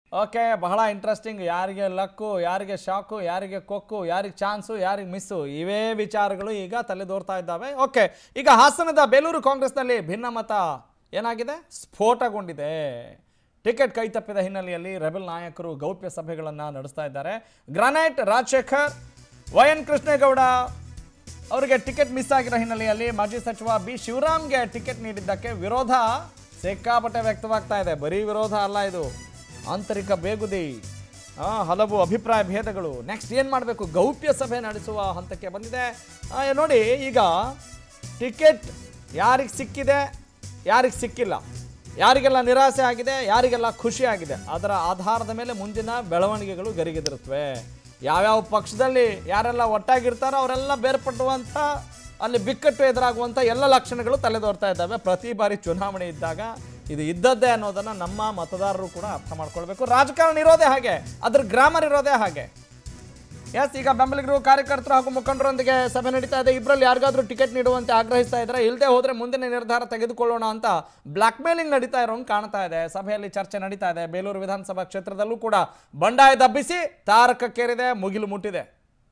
okay ಬಹಳ interesting ಯಾರಿಗೆ luck ಯಾರಿಗೆ ಶಾಕು ಯಾರಿಗೆ ಕೊಕ್ಕು ಯಾರಿಗೆ ಚಾನ್ಸು ಯಾರಿಗೆ ಮಿಸ್ಸು ಇವೇ ವಿಚಾರಗಳು ಈಗ ತಲೆದೋರ್ತಾ ಇದ್ದಾವೆ ಓಕೆ ಈಗ ಹಾಸನದ ಬೇಲೂರು ಕಾಂಗ್ರೆಸ್ನಲ್ಲಿ ಭಿನ್ನಮತ ಏನಾಗಿದೆ ಸ್ಫೋಟಗೊಂಡಿದೆ ಟಿಕೆಟ್ ಕೈ ತಪ್ಪಿದ ಹಿನ್ನೆಲೆಯಲ್ಲಿ ರೆಬೆಲ್ ನಾಯಕರು ಗೌಪ್ಯ ಸಭೆಗಳನ್ನು ನಡೆಸ್ತಾ ಇದ್ದಾರೆ granite Rajashekar Y N Krishnegowda ಅವರಿಗೆ ಟಿಕೆಟ್ ಮಿಸ್ ಆಗಿರೋ ಹಿನ್ನೆಲೆಯಲ್ಲಿ ಮಾಜಿ ಸಚಿವ ಬಿ ಶಿವರಾಮ್ಗೆ ಟಿಕೆಟ್ ನೀಡಿದ್ದಕ್ಕೆ ವಿರೋಧ ಸಿಕ್ಕಾಪಟ್ಟೆ ವ್ಯಕ್ತವಾಗ್ತಾ ಇದೆ ಬರೀ ವಿರೋಧ ಅಲ್ಲ ಇದು ಆಂತರಿಕ ಬೇಗುದಿ ಆ, ಹಲವು ಅಭಿಪ್ರಾಯ ಭೇದಗಳು ನೆಕ್ಸ್ಟ್ ಏನು ಮಾಡಬೇಕು ಗೌಪ್ಯ ಸಭೆ ನಡೆಸುವ ಹಂತಕ್ಕೆ ಬಂದಿದೆ ಆ, ನೋಡಿ ಈಗ ಟಿಕೆಟ್ ಯಾರಿಗೆ ಸಿಕ್ಕಿದೆ ಯಾರಿಗೆ ಸಿಕ್ಕಿಲ್ಲ ಯಾರಿಗೆಲ್ಲ ನಿರಾಸೆ ಆಗಿದೆ ಯಾರಿಗೆಲ್ಲ ಖುಷಿ ಆಗಿದೆ ಅದರ ಆಧಾರದ ಮೇಲೆ ಮುಂದಿನ ಬೆಳವಣಿಗೆಗಳು ಗರಿಗೆದಿರುತ್ತವೆ ಯಾವ್ಯಾವ ಪಕ್ಷದಲ್ಲಿ ಯಾರೆಲ್ಲ ಒಟ್ಟಾಗಿರ್ತಾರೋ ಅವರೆಲ್ಲ ಬೇರ್ಪಡುವಂಥ ಅಲ್ಲಿ ಬಿಕ್ಕಟ್ಟು ಎದುರಾಗುವಂಥ ಎಲ್ಲ ಲಕ್ಷಣಗಳು ತಲೆದೋರ್ತಾ ಇದ್ದಾವೆ ಪ್ರತಿ ಬಾರಿ ಚುನಾವಣೆ ಇದ್ದಾಗ ಇದು ಇದ್ದದ್ದೇ ಅನ್ನೋದನ್ನು ನಮ್ಮ ಮತದಾರರು ಕೂಡ ಅರ್ಥ ಮಾಡ್ಕೊಳ್ಬೇಕು ರಾಜಕಾರಣ ಇರೋದೇ ಹಾಗೆ ಅದ್ರ ಗ್ರಾಮರ್ ಇರೋದೇ ಹಾಗೆ ಎಸ್ ಈಗ ಬೆಂಬಲಿಗರು ಕಾರ್ಯಕರ್ತರು ಹಾಗೂ ಮುಖಂಡರೊಂದಿಗೆ ಸಭೆ ನಡೀತಾ ಇದೆ ಇಬ್ಬರಲ್ಲಿ ಯಾರಿಗಾದ್ರೂ ಟಿಕೆಟ್ ನೀಡುವಂತೆ ಆಗ್ರಹಿಸ್ತಾ ಇದ್ದಾರೆ ಇಲ್ಲದೆ ಹೋದ್ರೆ ಮುಂದಿನ ನಿರ್ಧಾರ ತೆಗೆದುಕೊಳ್ಳೋಣ ಅಂತ ಬ್ಲಾಕ್ ಮೇಲಿಂಗ್ ನಡೀತಾ ಇರೋಂಗೆ ಕಾಣ್ತಾ ಇದೆ ಸಭೆಯಲ್ಲಿ ಚರ್ಚೆ ನಡೀತಾ ಇದೆ ಬೇಲೂರು ವಿಧಾನಸಭಾ ಕ್ಷೇತ್ರದಲ್ಲೂ ಕೂಡ ಬಂಡಾಯ ದಬ್ಬಿಸಿ ತಾರಕಕ್ಕೇರಿದೆ ಮುಗಿಲು ಮುಟ್ಟಿದೆ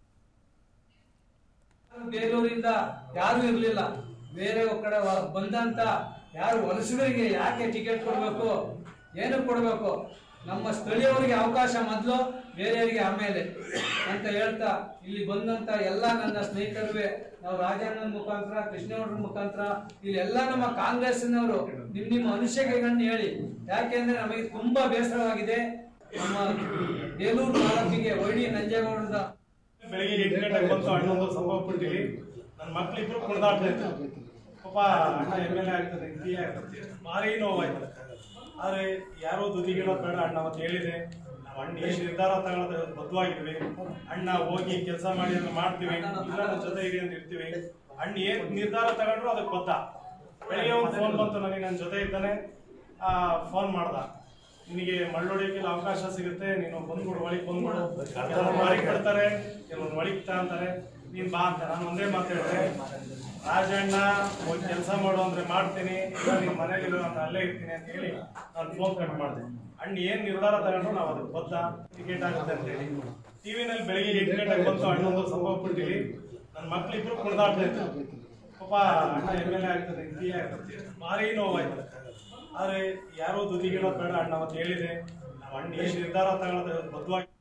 ಬೇಲೂರಿಂದ ಯಾರು ಇರ್ಲಿಲ್ಲ ಬೇರೆ ಕಡೆ ವ- ಬಂದಂತ ಯಾರು ವಲಸಿಗರಿಗೆ ಯಾಕೆ ಟಿಕೆಟ್ ಕೊಡಬೇಕು ಏನು ಕೊಡಬೇಕು ನಮ್ಮ ಸ್ಥಳೀಯರಿಗೆ ಅವಕಾಶ ಮೊದಲು ಬೇರೆಯವರಿಗೆ ಆಮೇಲೆ ಅಂತ ಹೇಳ್ತಾ ಇಲ್ಲಿ ಬಂದಂತ ಎಲ್ಲ ನನ್ನ ಸ್ನೇಹಿತರುವೆ ನಾವು ರಾಜಣ್ಣನ ಮುಖಾಂತರ ಕೃಷ್ಣೇಗೌಡರ ಮುಖಾಂತರ ಇಲ್ಲಿ ಎಲ್ಲ ನಮ್ಮ ಕಾಂಗ್ರೆಸ್ನವರು ನಿಮ್ ನಿಮ್ಮ ಅನಿಸಿಕೆಗಳನ್ನ ಹೇಳಿ ಯಾಕೆಂದ್ರೆ ನಮಗೆ ತುಂಬಾ ಬೇಸರವಾಗಿದೆ ನಮ್ಮ ಬೇಲೂರು ತಾಲೂಕಿಗೆ ವೈಡಿ ನಂಜೇಗೌಡರ ಬೆಳಿಗ್ಗೆ ಎಂಟು ಗಂಟೆಗೆ ಬಂತು ಅಣ್ಣಂದು ಸಂಭವ ಕೊಟ್ಟಿವಿ ನನ್ನ ಮಕ್ಳಿಬ್ರು ಕುಣಿದಾಡ್ತಾ ಇದ್ರು ಪಾಪ ಅಣ್ಣ ಎಮ್ ಎಲ್ ಎ ಆಗ್ತದೆ ಎಂ ಪಿ ಆಗ್ತದೆ ಭಾರಿ ನೋವಾಯ್ತು ಆದ್ರೆ ಯಾರೋ ದುದಿಗಿಡೋ ಬೇಡ ಅಣ್ಣ ಅವತ್ತು ಹೇಳಿದೆ ನಾವು ಅಣ್ಣ ಏನ್ ನಿರ್ಧಾರ ತಗೊಳ್ಳೋದು ಬದ್ಧವಾಗಿದ್ವಿ ಅಣ್ಣ ಹೋಗಿ ಕೆಲಸ ಮಾಡಿ ಅಂತ ಮಾಡ್ತೀವಿ ಇಲ್ಲ ನನ್ನ ಜೊತೆ ಇರಿ ಅಂತ ಇರ್ತೀವಿ ಅಣ್ಣ ಏನ್ ನಿರ್ಧಾರ ತಗೊಂಡ್ರು ಅದಕ್ಕೆ ಬದ್ಧ ಬೆಳಿಗ್ಗೆ ಒಂದು ಫೋನ್ ಬಂತು ನನಗೆ ನನ್ನ ಜೊತೆ ಇದ್ದಾನೆ ಫೋನ್ ಮಾಡ್ದ ನಿನಗೆ ಮಳ್ಳೊಡಿಯಕ್ಕೆಲ್ಲ ಅವಕಾಶ ಸಿಗುತ್ತೆ ನೀನು ಬಂದ್ಬಿಡು ಒಳಗೆ ಬಂದ್ಬಿಡು ಕೆಲವರು ಮಾರಿ ಕೊಡ್ತಾರೆ ಕೆಲವರು ಒಳಗೆ ಅಂತಾರೆ ನೀನ್ ಬಾ ಅಂತ ನಾನು ಒಂದೇ ಮಾತು ಹೇಳಿದೆ ರಾಜಣ್ಣ ಹೋಗಿ ಕೆಲಸ ಮಾಡು ಅಂದ್ರೆ ಮಾಡ್ತೀನಿ ಇಲ್ಲ ನೀನ್ ಮನೇಲಿರೋ ಅಂತ ಅಲ್ಲೇ ಇರ್ತೀನಿ ಅಂತ ಹೇಳಿ ನಾನು ಫೋನ್ ಕಟ್ ಮಾಡಿದೆ ಅಣ್ಣ ಏನ್ ನಿರ್ಧಾರ ತಗೊಂಡ್ರು ನಾವು ಅದಕ್ಕೆ ಬದ್ಧ ಟಿಕೆಟ್ ಆಗುತ್ತೆ ಅಂತ ಹೇಳಿ ಟಿವಿನಲ್ಲಿ ಬೆಳಿಗ್ಗೆ ಎಂಟು ಗಂಟೆಗೆ ಬಂತು ಅಣ್ಣಂದು ಸಂಭವ ಕೊಟ್ಟಿವಿ ನನ್ನ ಮಕ್ಳಿಬ್ರು ಕುಣಿದಾಡ್ತಾ ಇದ್ರು ಪಾಪ ಅಣ್ಣ ಎಮ್ ಎಲ್ ಎ ಆಗ್ತದೆ ಎಂ ಪಿ ಆಗ್ತದೆ ಭಾರಿ ನೋವಾಯ್ತು ಆದ್ರೆ ಯಾರೋ ದುದಿಗಿಡೋ ಬೇಡ ಅಣ್ಣ ಅವತ್ತು ಹೇಳಿದೆ ನಾವು ಅಣ್ಣ ಏನ್ ನಿರ್ಧಾರ ತಗೊಳ್ಳೋದು ಬದ್ಧವಾಗಿ